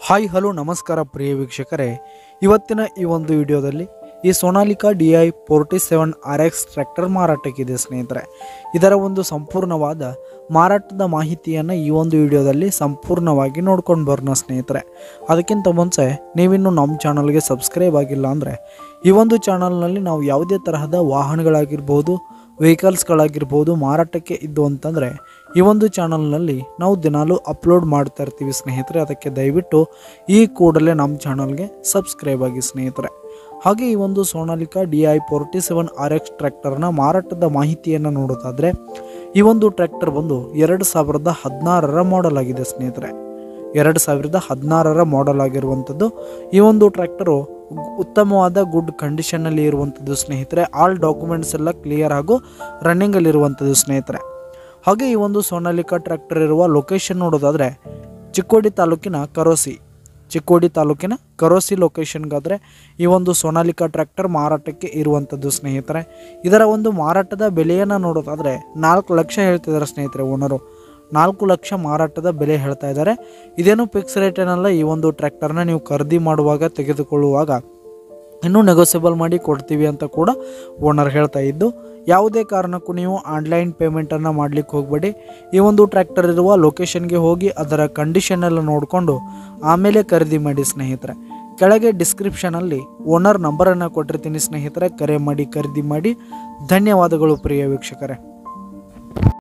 hi hello ನಮಸ್ಕಾರ ಪ್ರಿಯ ವೀಕ್ಷಕರೇ ಇವತ್ತಿನ ಈ ಒಂದು ವಿಡಿಯೋದಲ್ಲಿ ಈ Sonalika D I forty seven R X tractor ಮಾರಾಟಕ್ಕಿದೆ ಸ್ನೇಹಿತರೆ ಇದರ ಒಂದು ಸಂಪೂರ್ಣವಾದ ಮಾರಾಟದ ಮಾಹಿತಿಯನ್ನು ಈ ಒಂದು ವಿಡಿಯೋದಲ್ಲಿ ಸಂಪೂರ್ಣವಾಗಿ ನೋಡ್ಕೊಂಡು ಬರೋಣ ಸ್ನೇಹಿತರೆ ಅದಕ್ಕಿಂತ ಮುಂಚೆ ನೀವಿನ್ನು ನಮ್ಮ ಚಾನಲ್ಗೆ ಸಬ್ಸ್ಕ್ರೈಬ್ ಆಗಿಲ್ಲ ಅಂದರೆ ಈ ಒಂದು ಚಾನಲ್ನಲ್ಲಿ ನಾವು ಯಾವುದೇ ತರಹದ ವಾಹನಗಳಾಗಿರ್ಬೋದು ವೆಹಿಕಲ್ಸ್ಗಳಾಗಿರ್ಬೋದು ಮಾರಾಟಕ್ಕೆ ಇದ್ದು ಅಂತಂದರೆ ಈ ಒಂದು ಚಾನಲ್ನಲ್ಲಿ ನಾವು ದಿನಾಲೂ ಅಪ್ಲೋಡ್ ಮಾಡ್ತಾ ಇರ್ತೀವಿ ಸ್ನೇಹಿತರೆ ಅದಕ್ಕೆ ದಯವಿಟ್ಟು ಈ ಕೂಡಲೇ ನಮ್ಮ ಚಾನಲ್ಗೆ ಸಬ್ಸ್ಕ್ರೈಬ್ ಆಗಿ ಸ್ನೇಹಿತರೆ ಹಾಗೆ ಈ ಒಂದು Sonalika D I forty seven R X ಟ್ರ್ಯಾಕ್ಟರ್ನ ಮಾರಾಟದ ಮಾಹಿತಿಯನ್ನು ನೋಡೋದಾದರೆ ಈ ಒಂದು ಟ್ರ್ಯಾಕ್ಟರ್ ಬಂದು ಎರಡು ಸಾವಿರದ ಹದಿನಾರರ ಮಾಡೆಲ್ ಆಗಿದೆ ಸ್ನೇಹಿತರೆ ಎರಡು ಸಾವಿರದ ಹದಿನಾರರ ಮಾಡೆಲ್ ಆಗಿರುವಂಥದ್ದು ಈ ಒಂದು ಟ್ರ್ಯಾಕ್ಟರು ಉತ್ತಮವಾದ ಗುಡ್ ಕಂಡೀಷನ್ನಲ್ಲಿ ಇರುವಂಥದ್ದು ಸ್ನೇಹಿತರೆ ಆಲ್ ಡಾಕ್ಯುಮೆಂಟ್ಸ್ ಎಲ್ಲ ಕ್ಲಿಯರ್ ಹಾಗೂ ರನ್ನಿಂಗಲ್ಲಿರುವಂಥದ್ದು ಸ್ನೇಹಿತರೆ ಹಾಗೆ ಈ ಒಂದು ಸೋನಾಲಿಕಾ ಟ್ರ್ಯಾಕ್ಟರ್ ಇರುವ ಲೊಕೇಶನ್ ನೋಡೋದಾದರೆ ಚಿಕ್ಕೋಡಿ ತಾಲೂಕಿನ ಕರೋಸಿ ಚಿಕ್ಕೋಡಿ ತಾಲೂಕಿನ ಕರೋಸಿ ಲೊಕೇಶನ್ಗಾದರೆ ಈ ಒಂದು ಸೋನಾಲಿಕಾ ಟ್ರ್ಯಾಕ್ಟರ್ ಮಾರಾಟಕ್ಕೆ ಇರುವಂಥದ್ದು ಸ್ನೇಹಿತರೆ ಇದರ ಒಂದು ಮಾರಾಟದ ಬೆಲೆಯನ್ನು ನೋಡೋದಾದರೆ ನಾಲ್ಕು ಲಕ್ಷ ಹೇಳ್ತಿದ್ದಾರೆ ಸ್ನೇಹಿತರೆ ಓನರು ನಾಲ್ಕು ಲಕ್ಷ ಮಾರಾಟದ ಬೆಲೆ ಹೇಳ್ತಾ ಇದ್ದಾರೆ ಇದೇನು ಫಿಕ್ಸ್ ರೇಟ್ ಏನಲ್ಲ ಈ ಒಂದು ಟ್ರ್ಯಾಕ್ಟರ್ನ ನೀವು ಖರೀದಿ ಮಾಡುವಾಗ ತೆಗೆದುಕೊಳ್ಳುವಾಗ ಇನ್ನೂ ನೆಗೋಸಿಯಬಲ್ ಮಾಡಿ ಕೊಡ್ತೀವಿ ಅಂತ ಕೂಡ ಓನರ್ ಹೇಳ್ತಾ ಇದ್ದು ಯಾವುದೇ ಕಾರಣಕ್ಕೂ ನೀವು ಆನ್ಲೈನ್ ಪೇಮೆಂಟನ್ನು ಮಾಡಲಿಕ್ಕೆ ಹೋಗಬೇಡಿ ಈ ಒಂದು ಟ್ರ್ಯಾಕ್ಟರ್ ಇರುವ ಲೊಕೇಶನ್ಗೆ ಹೋಗಿ ಅದರ ಕಂಡೀಷನ್ ಎಲ್ಲ ನೋಡಿಕೊಂಡು ಆಮೇಲೆ ಖರೀದಿ ಮಾಡಿ ಸ್ನೇಹಿತರೆ ಕೆಳಗೆ ಡಿಸ್ಕ್ರಿಪ್ಷನಲ್ಲಿ ಓನರ್ ನಂಬರನ್ನು ಕೊಟ್ಟಿರ್ತೀನಿ ಸ್ನೇಹಿತರೆ ಕರೆ ಮಾಡಿ ಖರೀದಿ ಮಾಡಿ ಧನ್ಯವಾದಗಳು ಪ್ರಿಯ ವೀಕ್ಷಕರೇ